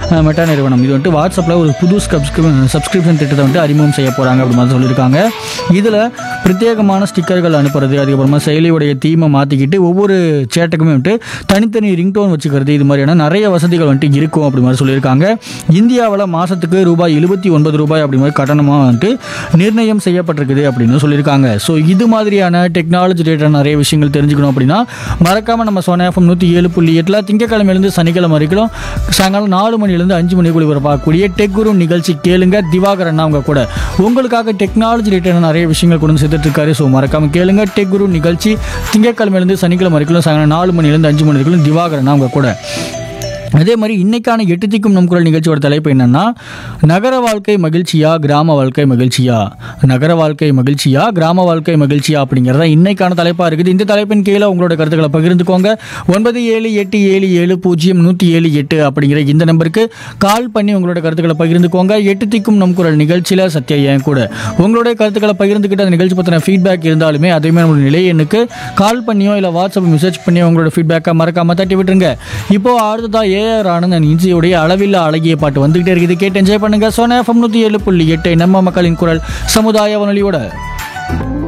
அஹ், meta நிறுவனம் இது வந்துட்டு வாட்ஸ்அப்பில் ஒரு புது சப்ஸ்கிரி சப்ஸ்கிரிப்ஷன் திட்டத்தை வந்துட்டு அறிமுகம் செய்ய போகிறாங்க அப்படி மாதிரி சொல்லியிருக்காங்க இதில் பிரத்யேகமான ஸ்டிக்கர்கள் அனுப்புறது அதுக்கப்புறமா செயலியுடைய தீமை மாற்றிக்கிட்டு ஒவ்வொரு சேட்டுக்குமே வந்துட்டு தனித்தனி ரிங்டோன் வச்சுக்கிறது இது மாதிரியான நிறைய வசதிகள் வந்துட்டு இருக்கும் அப்படி மாதிரி சொல்லியிருக்காங்க இந்தியாவில் மாதத்துக்கு ரூபாய் எழுபத்தி ஒன்பது ரூபாய் அப்படி மாதிரி கட்டணமாக வந்துட்டு நிர்ணயம் செய்யப்பட்டிருக்குது அப்படின்னு சொல்லியிருக்காங்க ஸோ இது மாதிரியான டெக்னாலஜி ரிலேட்டட் நிறைய விஷயங்கள் தெரிஞ்சுக்கணும் அப்படின்னா மறக்காமல் நம்ம சோனா எஃப்எம் நூற்றி ஏழு புள்ளி எட்டில் திங்கக்கிழமையிலேருந்து சனிக்கிழமை வரைக்கும் சாயங்காலம் நாலு மணிலேருந்து அஞ்சு மணிக்குள்ள பார்க்கக்கூடிய டெக் குரு நிகழ்ச்சி கேளுங்க திவாகரன் அவங்க கூட உங்களுக்காக டெக்னாலஜி ரிலேட்டட் நிறைய விஷயங்கள் கொண்டு வந்து சேர்த்துட்டு இருக்காரு ஸோ மறக்காம கேளுங்க டெக் குரு நிகழ்ச்சி திங்கட்கிழமையிலேருந்து சனிக்கிழமை வரைக்கும் சாயங்காலம் நாலு மணிலேருந்து அஞ்சு மணி வரைக்கும் திவாகரன் அவங்க கூட அதே மாதிரி இன்னைக்கான எட்டு திக்கும் நம் குரல் நிகழ்ச்சியோட தலைப்பு என்னன்னா நகர வாழ்க்கை மகிழ்ச்சியா கிராம வாழ்க்கை மகிழ்ச்சியா நகர வாழ்க்கை மகிழ்ச்சியா கிராம வாழ்க்கை மகிழ்ச்சியா அப்படிங்கிறத இன்னைக்கான தலைப்பா இருக்குது இந்த தலைப்பின் கீழே உங்களோட கருத்துக்களை பகிர்ந்துக்கோங்க ஒன்பது ஏழு எட்டு ஏழு ஏழு பூஜ்ஜியம் நூற்றி ஏழு எட்டு அப்படிங்கிற இந்த நம்பருக்கு கால் பண்ணி உங்களோட கருத்துக்களை பகிர்ந்துக்கோங்க எட்டு திக்கும் நம் குரல் நிகழ்ச்சியில் சத்யா என் கூட உங்களுடைய கருத்துக்களை பகிர்ந்துக்கிட்டு அந்த நிகழ்ச்சி பற்றின ஃபீட்பேக் இருந்தாலுமே அதையுமே நம்மளோட நிலை எண்ணுக்கு கால் பண்ணியோ இல்லை வாட்ஸ்அப் மெசேஜ் பண்ணியோ உங்களோட ஃபீட்பேக்கை மறக்காம தட்டி விட்டுருங்க இப்போ அடுத்ததா ஏஆர் ஆனந்த் இன்சியோடைய அளவில்லா அழகிய பாட்டு வந்துகிட்டே இருக்குது கேட்டு என்ஜாய் பண்ணுங்க சோனா எஃப்எம் நூற்றி ஏழு புள்ளி எட்டு நம்ம மக்களின் குரல் சமுதாய வானொலியோட